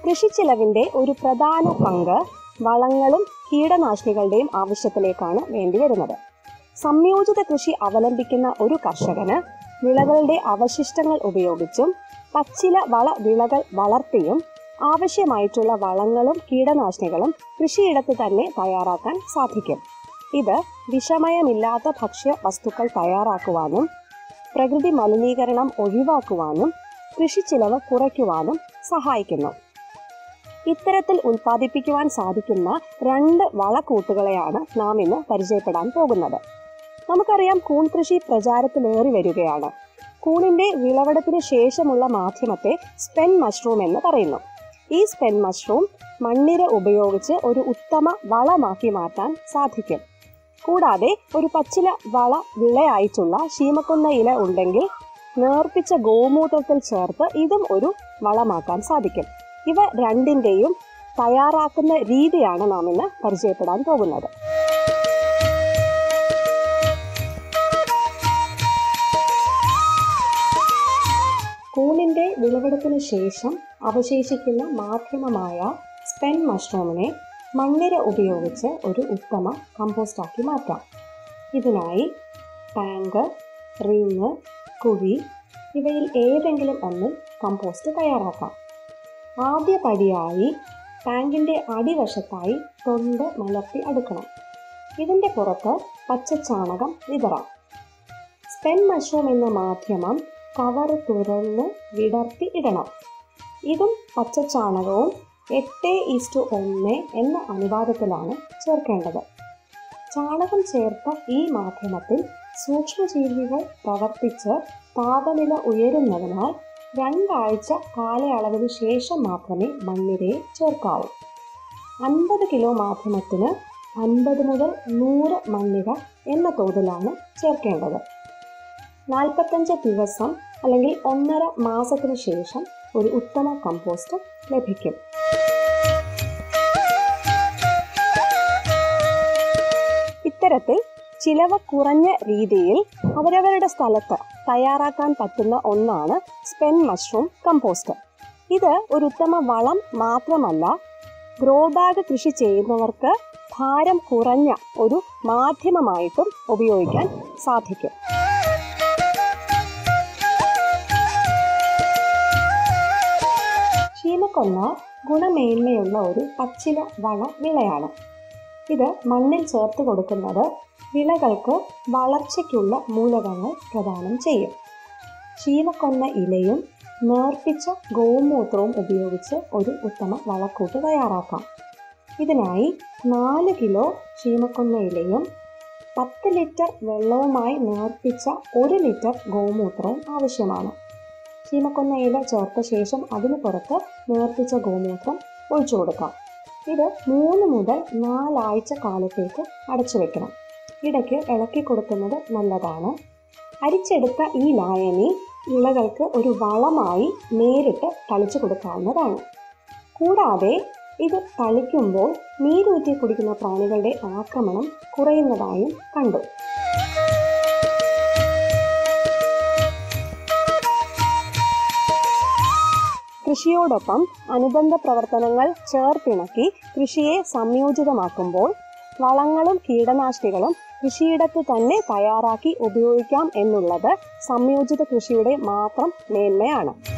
കൃഷി ചെലവിന്റെ ഒരു പ്രധാന പങ്ക് വളങ്ങളും കീടനാശിനികളുടെയും ആവശ്യത്തിലേക്കാണ് വേണ്ടിവരുന്നത് സംയോജിത കൃഷി അവലംബിക്കുന്ന ഒരു കർഷകന് വിളകളുടെ അവശിഷ്ടങ്ങൾ ഉപയോഗിച്ചും പച്ചില വള വിളകൾ വളർത്തിയും ആവശ്യമായിട്ടുള്ള വളങ്ങളും കീടനാശിനികളും കൃഷിയിടത്ത് തന്നെ തയ്യാറാക്കാൻ സാധിക്കും ഇത് വിഷമയമില്ലാത്ത ഭക്ഷ്യ വസ്തുക്കൾ തയ്യാറാക്കുവാനും പ്രകൃതി മലിനീകരണം ഒഴിവാക്കുവാനും കൃഷി ചിലവ് കുറയ്ക്കുവാനും സഹായിക്കുന്നു ഇത്തരത്തിൽ ഉൽപ്പാദിപ്പിക്കുവാൻ സാധിക്കുന്ന രണ്ട് വളക്കൂട്ടുകളെയാണ് നാം ഇന്ന് പരിചയപ്പെടാൻ പോകുന്നത് നമുക്കറിയാം കൂൺ കൃഷി പ്രചാരത്തിലേറി വരികയാണ് കൂണിന്റെ വിളവെടുപ്പിന് ശേഷമുള്ള മാധ്യമത്തെ സ്പെൻ മഷ്റൂം എന്ന് പറയുന്നു ഈ സ്പെൻ മഷ്റൂം മണ്ണിര ഉപയോഗിച്ച് ഒരു ഉത്തമ വളമാക്കി മാറ്റാൻ സാധിക്കും കൂടാതെ ഒരു പച്ചില വള വിളയായിട്ടുള്ള ശീമക്കൊന്ന ഇല ഉണ്ടെങ്കിൽ നേർപ്പിച്ച ഗോമൂത്രത്തിൽ ചേർത്ത് ഇതും ഒരു വളമാക്കാൻ സാധിക്കും ഇവ രണ്ടിന്റെയും തയ്യാറാക്കുന്ന രീതിയാണ് നാം ഇന്ന് പരിചയപ്പെടാൻ പോകുന്നത് കൂണിന്റെ വിളവെടുപ്പിന് ശേഷം അവശേഷിക്കുന്ന മാധ്യമമായ സ്പെൻ മഷ്റൂമിനെ മണ്ണിര ഉപയോഗിച്ച് ഒരു ഉത്തമ കമ്പോസ്റ്റാക്കി മാറ്റാം ഇതിനായി ടാങ്ക് റിങ് കുഴി ഇവയിൽ ഏതെങ്കിലും ഒന്നിൽ കമ്പോസ്റ്റ് തയ്യാറാക്കാം ആദ്യ പടിയായി ടാങ്കിന്റെ അടിവശത്തായി തൊണ്ട് മലർത്തി അടുക്കണം ഇതിന്റെ പുറത്ത് പച്ചച്ചാണകം വിതറാം സ്പെൻ മഷ്റൂം എന്ന മാധ്യമം കവർ തുറന്ന് വിടർത്തി ഇടണം ഇതും പച്ചച്ചാണകവും എട്ട് ഈസ്റ്റു ഒന്ന് എന്ന അനുപാതത്തിലാണ് ചേർക്കേണ്ടത് ചാണകം ചേർത്ത ഈ മാധ്യമത്തിൽ സൂക്ഷ്മജീവികൾ പ്രവർത്തിച്ച് താപനില ഉയരുന്നതിനാൽ രണ്ടാഴ്ച കാലയളവിന് ശേഷം മാത്രമേ മണ്ണിരയെ ചേർക്കാവൂ അൻപത് കിലോ മാധ്യമത്തിന് അൻപത് മുതൽ നൂറ് മണ്ണിര എന്ന തോതിലാണ് ചേർക്കേണ്ടത് നാൽപ്പത്തഞ്ച് ദിവസം അല്ലെങ്കിൽ ഒന്നര മാസത്തിന് ശേഷം ഒരു ഉത്തമ കമ്പോസ്റ്റ് ലഭിക്കും ഇത്തരത്തിൽ ചിലവ് കുറഞ്ഞ രീതിയിൽ അവരവരുടെ സ്ഥലത്ത് തയ്യാറാക്കാൻ പറ്റുന്ന ഒന്നാണ് സ്പെൻ മഷ്റൂം കമ്പോസ്റ്റ് ഇത് ഒരു ഉത്തമ വളം മാത്രമല്ല ഗ്രോ ബാഗ് കൃഷി ചെയ്യുന്നവർക്ക് ഭാരം കുറഞ്ഞ ഒരു മാധ്യമമായിട്ടും ഉപയോഗിക്കാൻ സാധിക്കും ശീമക്കൊന്ന ഗുണമേന്മയുള്ള ഒരു പച്ചില വള വിളയാണ് ഇത് മണ്ണിൽ ചേർത്ത് കൊടുക്കുന്നത് വിളകൾക്ക് വളർച്ചയ്ക്കുള്ള മൂലകങ്ങൾ പ്രദാനം ചെയ്യും ശീമക്കൊന്ന ഇലയും നേർപ്പിച്ച ഗോമൂത്രവും ഉപയോഗിച്ച് ഒരു ഉത്തമ വളക്കൂട്ട് തയ്യാറാക്കാം ഇതിനായി നാല് കിലോ ശീമക്കൊന്ന ഇലയും പത്ത് ലിറ്റർ വെള്ളവുമായി നേർപ്പിച്ച ഒരു ലിറ്റർ ഗോമൂത്രവും ആവശ്യമാണ് ചീമക്കൊന്ന ഇല ചേർത്ത ശേഷം അതിന് പുറത്ത് നേർപ്പിച്ച ഗോമൂത്രം ഒഴിച്ചു കൊടുക്കാം ഇത് മൂന്ന് മുതൽ നാലാഴ്ച കാലത്തേക്ക് അടച്ചു വെക്കണം ഇടയ്ക്ക് ഇളക്കി കൊടുക്കുന്നത് നല്ലതാണ് അരിച്ചെടുത്ത ഈ ലായനി ഇലകൾക്ക് ഒരു വളമായി നേരിട്ട് തളിച്ചു കൊടുക്കാവുന്നതാണ് കൂടാതെ ഇത് തളിക്കുമ്പോൾ നീരൂറ്റി കുടിക്കുന്ന പ്രാണികളുടെ ആക്രമണം കുറയുന്നതായും കണ്ടു കൃഷിയോടൊപ്പം അനുബന്ധ പ്രവർത്തനങ്ങൾ ചേർത്തിണക്കി കൃഷിയെ സംയോജിതമാക്കുമ്പോൾ വളങ്ങളും കീടനാശിനികളും കൃഷിയിടത്ത് തന്നെ തയ്യാറാക്കി ഉപയോഗിക്കാം എന്നുള്ളത് സംയോജിത കൃഷിയുടെ മാത്രം മേന്മയാണ്